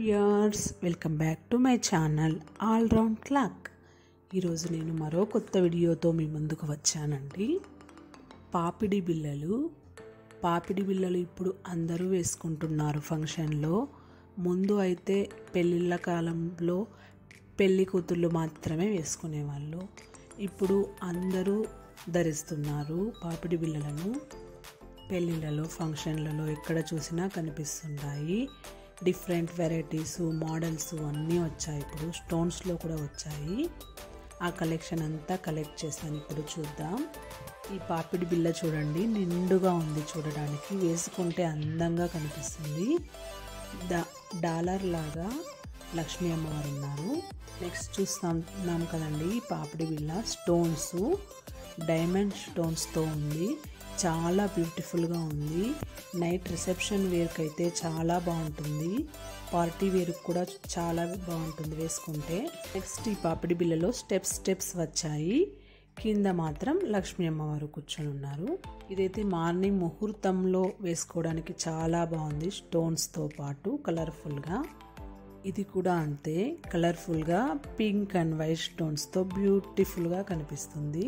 dears welcome back to my channel all round clock ఈరోజు నేను మరో కొత్త వీడియోతో మీ ముందుకు వచ్చానండి పాపిడి బిళ్ళలు పాపిడి బిళ్ళలు ఇప్పుడు అందరూ వేసుకుంటున్నారు ఫంక్షన్లో ముందు అయితే పెళ్ళిళ్ళ కాలంలో పెళ్లి కూతుళ్ళు మాత్రమే వేసుకునేవాళ్ళు ఇప్పుడు అందరూ ధరిస్తున్నారు పాపిడి బిళ్ళలను పెళ్ళిళ్ళలో ఫంక్షన్లలో ఎక్కడ చూసినా కనిపిస్తుంటాయి డిఫరెంట్ వెరైటీస్ మోడల్స్ అన్నీ వచ్చాయి ఇప్పుడు స్టోన్స్లో కూడా వచ్చాయి ఆ కలెక్షన్ అంతా కలెక్ట్ చేశాను ఇప్పుడు చూద్దాం ఈ పాపిడి బిళ్ళ చూడండి నిండుగా ఉంది చూడడానికి వేసుకుంటే అందంగా కనిపిస్తుంది డా డాలర్ లాగా లక్ష్మీ అమ్మవారు ఉన్నారు నెక్స్ట్ చూస్తున్నాం కదండి ఈ పాపిడి బిళ్ళ స్టోన్స్ డైమండ్ స్టోన్స్తో ఉంది చాలా బ్యూటిఫుల్గా ఉంది నైట్ రిసెప్షన్ వేర్కి అయితే చాలా బాగుంటుంది పార్టీ వేర్కి కూడా చాలా బాగుంటుంది వేసుకుంటే నెక్స్ట్ ఈ పాపిడి బిళ్ళలో స్టెప్స్ స్టెప్స్ వచ్చాయి కింద మాత్రం లక్ష్మీ అమ్మవారు కూర్చొని ఉన్నారు ఇదైతే మార్నింగ్ ముహూర్తంలో వేసుకోవడానికి చాలా బాగుంది స్టోన్స్తో పాటు కలర్ఫుల్గా ఇది కూడా అంతే కలర్ఫుల్గా పింక్ అండ్ వైట్ స్టోన్స్తో బ్యూటిఫుల్గా కనిపిస్తుంది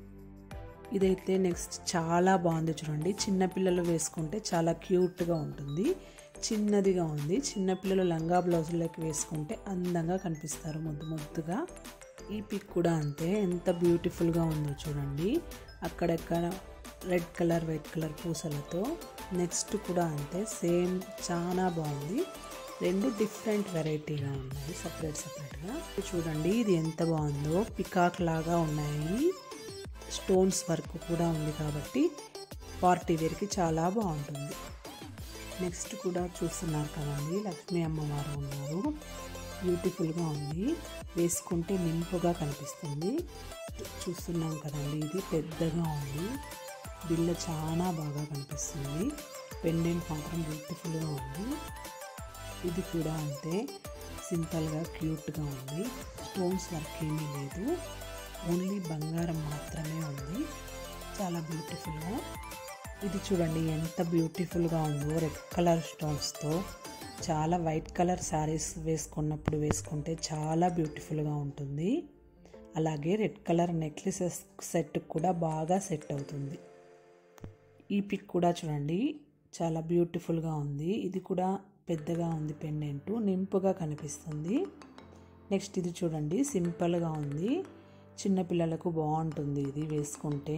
ఇదైతే నెక్స్ట్ చాలా బాగుంది చూడండి చిన్నపిల్లలు వేసుకుంటే చాలా క్యూట్గా ఉంటుంది చిన్నదిగా ఉంది చిన్నపిల్లలు లంగా బ్లౌజులకి వేసుకుంటే అందంగా కనిపిస్తారు ముద్దు ముద్దుగా ఈ పిక్ కూడా అంతే ఎంత బ్యూటిఫుల్గా ఉందో చూడండి అక్కడక్కడ రెడ్ కలర్ వైట్ కలర్ పూసలతో నెక్స్ట్ కూడా అంతే సేమ్ చాలా బాగుంది రెండు డిఫరెంట్ వెరైటీగా ఉన్నాయి సపరేట్ సపరేట్గా చూడండి ఇది ఎంత బాగుందో పికాక్ లాగా ఉన్నాయి స్టోన్స్ వర్క్ కూడా ఉంది కాబట్టి పార్టీ వేర్కి చాలా బాగుంటుంది నెక్స్ట్ కూడా చూస్తున్నారు కదండి లక్ష్మీ అమ్మవారు ఉన్నారు బ్యూటిఫుల్గా ఉంది వేసుకుంటే నింపుగా కనిపిస్తుంది చూస్తున్నాం కదండి ఇది పెద్దగా ఉంది బిల్ల చాలా బాగా కనిపిస్తుంది పెండెంట్ మాత్రం బ్యూటిఫుల్గా ఉంది ఇది కూడా అంతే సింపుల్గా క్యూట్గా ఉంది స్టోన్స్ వర్క్ ఏమీ లేదు ఓన్లీ బంగారం మాత్రమే ఉంది చాలా బ్యూటిఫుల్గా ఇది చూడండి ఎంత బ్యూటిఫుల్గా ఉందో రెడ్ కలర్ స్టోన్స్తో చాలా వైట్ కలర్ శారీస్ వేసుకున్నప్పుడు వేసుకుంటే చాలా బ్యూటిఫుల్గా ఉంటుంది అలాగే రెడ్ కలర్ నెక్లెసెస్ సెట్ కూడా బాగా సెట్ అవుతుంది ఈ పిక్ కూడా చూడండి చాలా బ్యూటిఫుల్గా ఉంది ఇది కూడా పెద్దగా ఉంది పెండెంట్ నింపుగా కనిపిస్తుంది నెక్స్ట్ ఇది చూడండి సింపుల్గా ఉంది చిన్నపిల్లలకు బాగుంటుంది ఇది వేసుకుంటే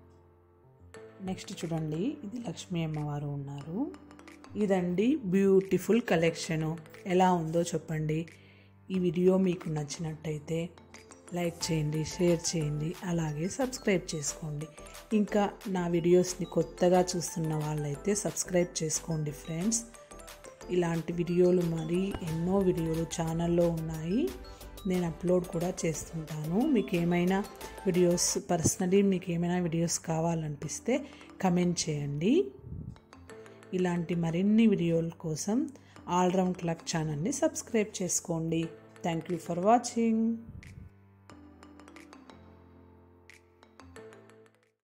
నెక్స్ట్ చూడండి ఇది లక్ష్మీ అమ్మవారు ఉన్నారు ఇదండి బ్యూటిఫుల్ కలెక్షను ఎలా ఉందో చెప్పండి ఈ వీడియో మీకు నచ్చినట్టయితే లైక్ చేయండి షేర్ చేయండి అలాగే సబ్స్క్రైబ్ చేసుకోండి ఇంకా నా వీడియోస్ని కొత్తగా చూస్తున్న వాళ్ళైతే సబ్స్క్రైబ్ చేసుకోండి ఫ్రెండ్స్ ఇలాంటి వీడియోలు మరి ఎన్నో వీడియోలు ఛానల్లో ఉన్నాయి నేను అప్లోడ్ కూడా చేస్తుంటాను మీకు ఏమైనా వీడియోస్ పర్సనలీ మీకు ఏమైనా వీడియోస్ కావాలనిపిస్తే కమెంట్ చేయండి ఇలాంటి మరిన్ని వీడియోల కోసం ఆల్రౌండ్ క్లక్ ఛానల్ని సబ్స్క్రైబ్ చేసుకోండి థ్యాంక్ యూ ఫర్ వాచింగ్